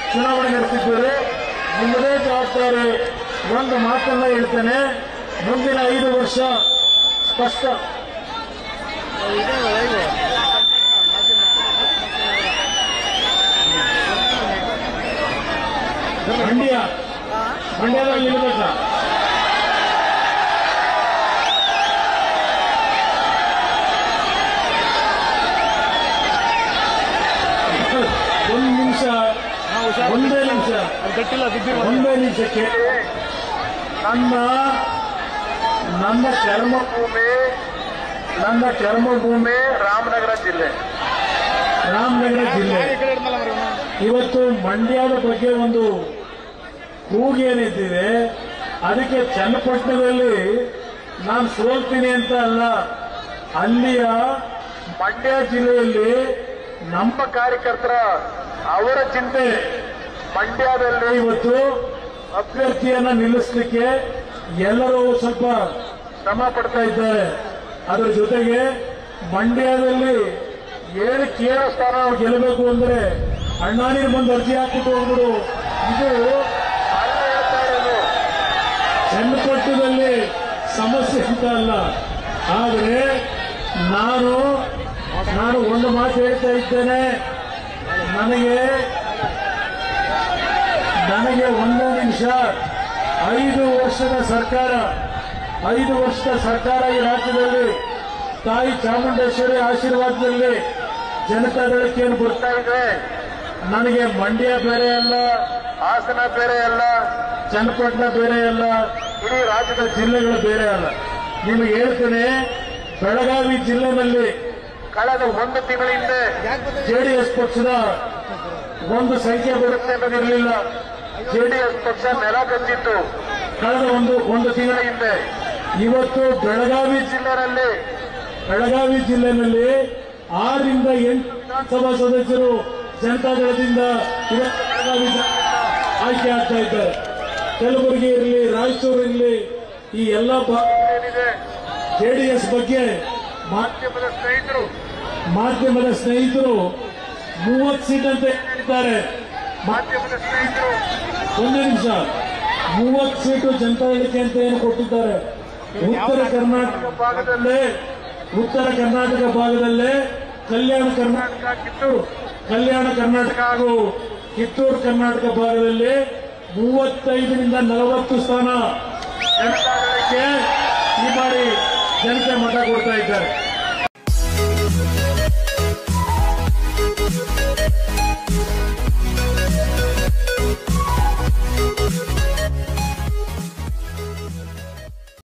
ಚುನಾವಣೆ ನಡೆಸಿದ್ದೀರಿ ನಿಮ್ಮದೇ ಜವಾಬ್ದಾರಿ ಒಂದು ಮಾತನ್ನ ಹೇಳ್ತೇನೆ ಮುಂದಿನ ಐದು ವರ್ಷ ಸ್ಪಷ್ಟ ಮಂಡ್ಯ ಮಂಡ್ಯದಲ್ಲಿ ನಿಲ್ಬೇಕ ಒಂದು ನಿಮಿಷ ಒಂದೇ ನಿಮಿಷ ಗಟ್ಟಿಲ್ಲ ಬಿದ್ದಿರೋ ಒಂದೇ ನಿಮಿಷಕ್ಕೆ ನನ್ನ ನನ್ನ ಕರ್ಮಭೂಮಿ ನನ್ನ ಕರ್ಮಭೂಮಿ ರಾಮನಗರ ಜಿಲ್ಲೆ ರಾಮನಗರ ಜಿಲ್ಲೆ ಈ ಕಡೆ ಇಡ್ಮಲ್ಲ ಮರಿ ಅವ್ನು. ಇವತ್ತು ಮಂಡ್ಯದ ಬಗ್ಗೆ ಒಂದು ಕೂಗೇನಿದ್ದಿದೆ ಅದಕ್ಕೆ ಚನ್ನಪಟ್ಟಣದಲ್ಲಿ ನಾನು ಸೋಲ್ತೀನಿ ಅಂತ ಅಲ್ಲ ಅಲ್ಲಿಯ ಮಂಡ್ಯ ಜಿಲ್ಲೆಯಲ್ಲಿ ನಮ್ಮ ಕಾರ್ಯಕರ್ತರ ಅವರ ಚಿಂತೆ ಮಂಡ್ಯದಲ್ಲಿ ಇವತ್ತು ಅಭ್ಯರ್ಥಿಯನ್ನ ನಿಲ್ಲಿಸಲಿಕ್ಕೆ ಎಲ್ಲರೂ ಸ್ವಲ್ಪ ಶ್ರಮ ಪಡ್ತಾ ಇದ್ದಾರೆ ಅದರ ಜೊತೆಗೆ ಮಂಡ್ಯದಲ್ಲಿ ಏಳು ಕೇಳ ಸ್ಥಾನ ನಾವು ಗೆಲ್ಲಬೇಕು ಅಂದ್ರೆ ಅಣ್ಣಾನಿಗೆ ಬಂದು ಅರ್ಜಿ ಹಾಕಿಟ್ಟು ಹೋಗ್ಬಿಡು ಇದು ಅಲ್ಲ ಹೇಳ್ತಾ ಇರೋದು. ಚನ್ನಪಟ್ಟಣದಲ್ಲಿ ಸಮಸ್ಯೆ ಅಂತ ಅಲ್ಲ ಆದರೆ ನಾನು ನಾನು ಒಂದು ಮಾತು ಹೇಳ್ತಾ ಇದ್ದೇನೆ ನನಗೆ ನನಗೆ ಒಂದು ನಿಮಿಷ ಐದು ವರ್ಷದ ಸರ್ಕಾರ ಐದು ವರ್ಷದ ಸರ್ಕಾರ ಈ ರಾಜ್ಯದಲ್ಲಿ ತಾಯಿ ಚಾಮುಂಡೇಶ್ವರಿ ಆಶೀರ್ವಾದದಲ್ಲಿ ಜನತಾದಳಕ್ಕೇನು ಬರ್ತಾ ಇದೆ ನನಗೆ ಮಂಡ್ಯ ಬೇರೆ ಅಲ್ಲ ಹಾಸನ ಬೇರೆ ಅಲ್ಲ ಚನ್ನಪಟ್ಟಣ ಬೇರೆ ಅಲ್ಲ ಇಡೀ ರಾಜ್ಯದ ಜಿಲ್ಲೆಗಳು ಬೇರೆ ಅಲ್ಲ ನಿಮಗೆ ಹೇಳ್ತೇನೆ ಬೆಳಗಾವಿ ಜಿಲ್ಲೆನಲ್ಲಿ ಕಳೆದ ಒಂದು ತಿಂಗಳ ಹಿಂದೆ ಜೆಡಿಎಸ್ ಪಕ್ಷದ ಒಂದು ಸಂಖ್ಯೆ ಬರುತ್ತೆ ಅನ್ನೋದಿರಲಿಲ್ಲ ಜೆಡಿಎಸ್ ಪಕ್ಷ ನೆಲ ಕಚ್ಚಿತ್ತು ಕಳೆದ ಒಂದು ಒಂದು ತಿಂಗಳ ಹಿಂದೆ ಇವತ್ತು ಬೆಳಗಾವಿ ಜಿಲ್ಲೆನಲ್ಲಿ ಬೆಳಗಾವಿ ಜಿಲ್ಲೆನಲ್ಲಿ ಆರರಿಂದ ಎಂಟು ವಿಧಾನಸಭಾ ಸದಸ್ಯರು ಜನತಾದಳದಿಂದ ಇವತ್ತು ಬೆಳಗಾವಿ ಜಿಲ್ಲೆಯಿಂದ ಆಯ್ಕೆ ಆಗ್ತಾ ಇದ್ದಾರೆ ಕಲಬುರಗಿ ಇರಲಿ ರಾಯಚೂರು ಇರಲಿ ಈ ಎಲ್ಲ ಏನಿದೆ ಜೆಡಿಎಸ್ ಬಗ್ಗೆ ಮಾಧ್ಯಮದ ಸ್ನೇಹಿತರು ಮಾಧ್ಯಮದ ಸ್ನೇಹಿತರು ಮೂವತ್ತು ಸೀಟ್ ಅಂತ ಹೇಳಿದ್ದಾರೆ ಮಾಧ್ಯಮದ ಸ್ನೇಹಿತರು ಒಂದು ನಿಮಿಷ ಮೂವತ್ತು ಸೀಟು ಜನತಾದಳಕ್ಕೆ ಅಂತ ಏನು ಕೊಟ್ಟಿದ್ದಾರೆ ಉತ್ತರ ಕರ್ನಾಟಕ ಭಾಗದಲ್ಲೇ ಉತ್ತರ ಕರ್ನಾಟಕ ಭಾಗದಲ್ಲೇ ಕಲ್ಯಾಣ ಕರ್ನಾಟಕ ಕಿತ್ತೂರು ಕಲ್ಯಾಣ ಕರ್ನಾಟಕ ಹಾಗೂ ಕಿತ್ತೂರು ಕರ್ನಾಟಕ ಭಾಗದಲ್ಲಿ ಮೂವತ್ತೈದರಿಂದ ನಲವತ್ತು ಸ್ಥಾನ ಜನತಾದಳಕ್ಕೆ ಈ ಬಾರಿ ಜನತೆ ಮತ ಕೊಡ್ತಾ ಇದ್ದಾರೆ